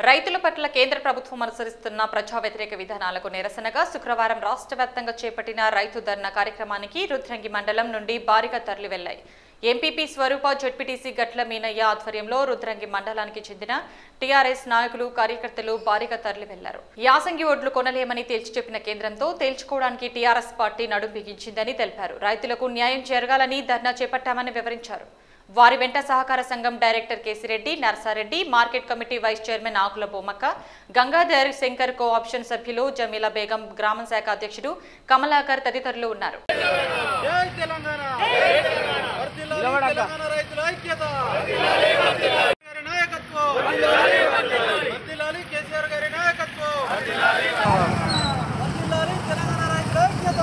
రైతుల పట్ల కేంద్ర ప్రభుత్వం అనుసరిస్తున్న ప్రజా వ్యతిరేక విధానాలకు నిరసనగా శుక్రవారం రాష్ట్ర వ్యాప్తంగా చేపట్టిన రైతు ధర్నా కార్యక్రమానికి రుద్రంగి మండలం నుండి భారీగా తరలి వెళ్లాయి ఎంపీపీ స్వరూప జడ్పీటీసీ గట్ల మీనయ్య ఆధ్వర్యంలో రుద్రంగి మండలానికి చెందిన టీఆర్ఎస్ నాయకులు కార్యకర్తలు భారీగా తరలి వెళ్లారు యాసంగి ఒడ్లు కొనలేమని తేల్చి చెప్పిన కేంద్రంతో తేల్చుకోవడానికి టీఆర్ఎస్ పార్టీ నడుం బిగించిందని తెలిపారు రైతులకు న్యాయం జరగాలని ధర్నా చేపట్టామని వివరించారు వారి వెంట సహకార సంఘం director Kesireddy Narsareddy market committee vice chairman Akula Bommakka Gangadhar Shankar co option సభ్యులు జమీలా బేగం గ్రామ శాఖ అధ్యక్షుడు కమలాకర్ తదితరులు ఉన్నారు జై తెలంగాణ వర్ధిల్లాలి తెలంగాణ రైతుల ఐక్యత గారి నాయకత్వం వర్ధిల్లాలి కేసీఆర్ గారి నాయకత్వం వర్ధిల్లాలి తెలంగాణ రైతుల ఐక్యత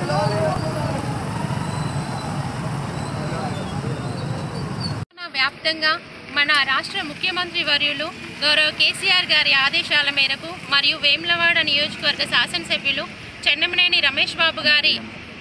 తెలంగాణ వ్యాప్తంగా మన రాష్ట్ర ముఖ్యమంత్రి వర్యులు గౌరవ కేసీఆర్ గారి ఆదేశాల మేరకు మరియు వేములవాడ నియోజకవర్గ శాసనసభ్యులు చెన్నమనేని రమేష్ బాబు గారి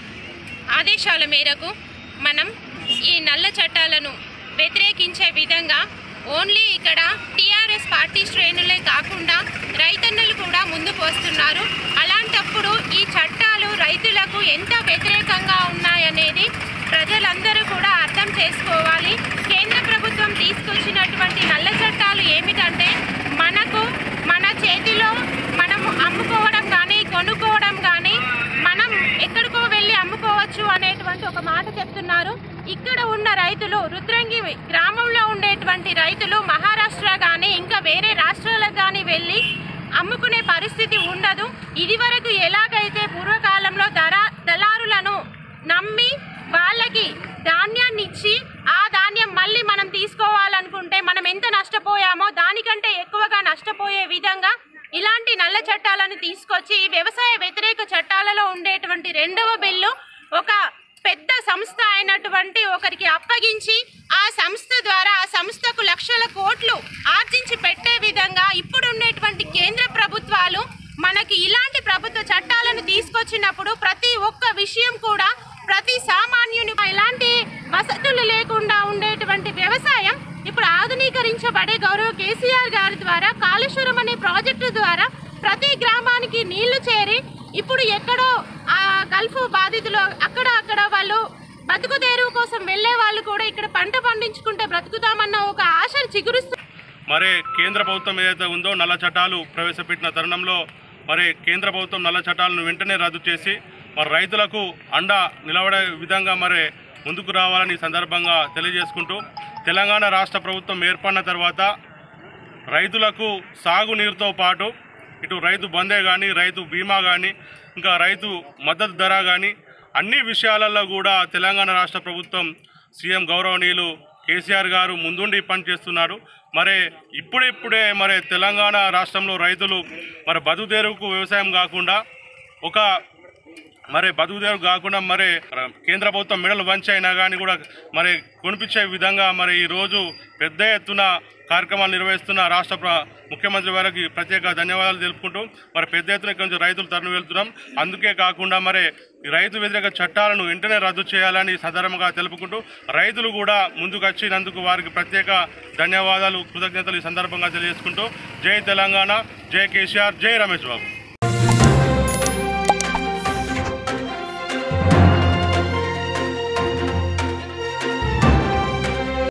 ఆదేశాల మేరకు మనం ఈ నల్ల చట్టాలను వ్యతిరేకించే విధంగా ఓన్లీ ఇక్కడ టీఆర్ఎస్ పార్టీ శ్రేణులే కాకుండా రైతన్నలు కూడా ముందుకు వస్తున్నారు అలాంటప్పుడు ఈ చట్టాలు రైతులకు ఎంత వ్యతిరేకంగా ఉన్నాయనేది ప్రజలందరూ కూడా అర్థం చేసుకోవాలి కేంద్ర ప్రభుత్వం తీసుకొచ్చినటువంటి నల్ల చట్టాలు ఏమిటంటే మనకు మన చేతిలో మనం అమ్ముకోవడం కానీ కొనుక్కోవడం కానీ మనం ఎక్కడికో వెళ్ళి అమ్ముకోవచ్చు అనేటువంటి ఒక మాట చెప్తున్నారు ఇక్కడ ఉన్న రైతులు రుద్రంగి గ్రామంలో ఉండేటువంటి రైతులు మహారాష్ట్ర కానీ ఇంకా వేరే రాష్ట్రాలకు కానీ వెళ్ళి అమ్ముకునే పరిస్థితి ఉండదు ఇదివరకు ఎలాగైతే పూర్వకాలంలో ధర దళారులను నమ్మి వాళ్ళకి ధాన్యాన్ని ఇచ్చి ఆ ధాన్యం మళ్ళీ మనం తీసుకోవాలనుకుంటే మనం ఎంత నష్టపోయామో దానికంటే ఎక్కువగా నష్టపోయే విధంగా ఇలాంటి నల్ల చట్టాలను తీసుకొచ్చి ఈ వ్యవసాయ వ్యతిరేక చట్టాలలో ఉండేటువంటి రెండవ బిల్లు ఒక పెద్ద సంస్థ అయినటువంటి ఒకరికి అప్పగించి ఆ సంస్థ ద్వారా ఆ సంస్థకు లక్షల కోట్లు ఆర్జించి పెట్టే విధంగా ఇప్పుడు ఉండేటువంటి కేంద్ర ప్రభుత్వాలు మనకి ఇలాంటి ప్రభుత్వ చట్టాలను తీసుకొచ్చినప్పుడు ప్రతి ఒక్క విషయం కూడా ప్రతి సామాన్యుని ఎలాంటి వసతులు లేకుండా ఉండేటువంటి వ్యవసాయం ఇప్పుడు ఆధునీకరించబడే గౌరవ కేసీఆర్ గారి ద్వారా కాళేశ్వరం అనే ప్రాజెక్టు ద్వారా ప్రతి గ్రామానికి నీళ్లు చేరి ఇప్పుడు ఎక్కడో ఆ గల్ఫ్ బాధితులు అక్కడ అక్కడ వాళ్ళు బతుకు తెరువు కోసం వెళ్ళే వాళ్ళు కూడా ఇక్కడ పంట పండించుకుంటే బ్రతుకుతామన్న ఒక ఆశను చిగురుస్తూ మరి కేంద్ర ప్రభుత్వం ఏదైతే ఉందో నల్ల చట్టాలు ప్రవేశపెట్టిన తరుణంలో మరి కేంద్ర ప్రభుత్వం నల్ల చట్టాలను వెంటనే రద్దు చేసి మరి రైతులకు అండ నిలబడే విధంగా మరి ముందుకు రావాలని ఈ సందర్భంగా తెలియజేసుకుంటూ తెలంగాణ రాష్ట్ర ప్రభుత్వం ఏర్పడిన తర్వాత రైతులకు సాగునీరుతో పాటు ఇటు రైతు బందే కానీ రైతు బీమా కానీ ఇంకా రైతు మద్దతు ధర కానీ అన్ని విషయాలలో కూడా తెలంగాణ రాష్ట్ర ప్రభుత్వం సీఎం గౌరవనీయులు కేసీఆర్ గారు ముందుండి పనిచేస్తున్నారు మరి ఇప్పుడిప్పుడే మరి తెలంగాణ రాష్ట్రంలో రైతులు మరి బతుకుదేరుకు వ్యవసాయం కాకుండా ఒక మరి బతుకుదేరు కాకుండా మరి కేంద్ర ప్రభుత్వం మెడలు వంచి అయినా కానీ కూడా మరి కొనిపించే విధంగా మరి ఈరోజు పెద్ద ఎత్తున కార్యక్రమాలు నిర్వహిస్తున్న రాష్ట్ర ప్ర- ముఖ్యమంత్రి వారికి ప్రత్యేక ధన్యవాదాలు తెలుపుకుంటూ మరి పెద్ద ఎత్తున కొంచెం రైతులు తరలి వెళ్తున్నాం అందుకే కాకుండా మరి ఈ రైతు వ్యతిరేక చట్టాలను వెంటనే రద్దు చేయాలని సదరంగా తెలుపుకుంటూ రైతులు కూడా ముందుకు వచ్చినందుకు వారికి ప్రత్యేక ధన్యవాదాలు కృతజ్ఞతలు ఈ సందర్భంగా తెలియజేసుకుంటూ జై తెలంగాణ జై కేసీఆర్ జై రమేష్ బాబు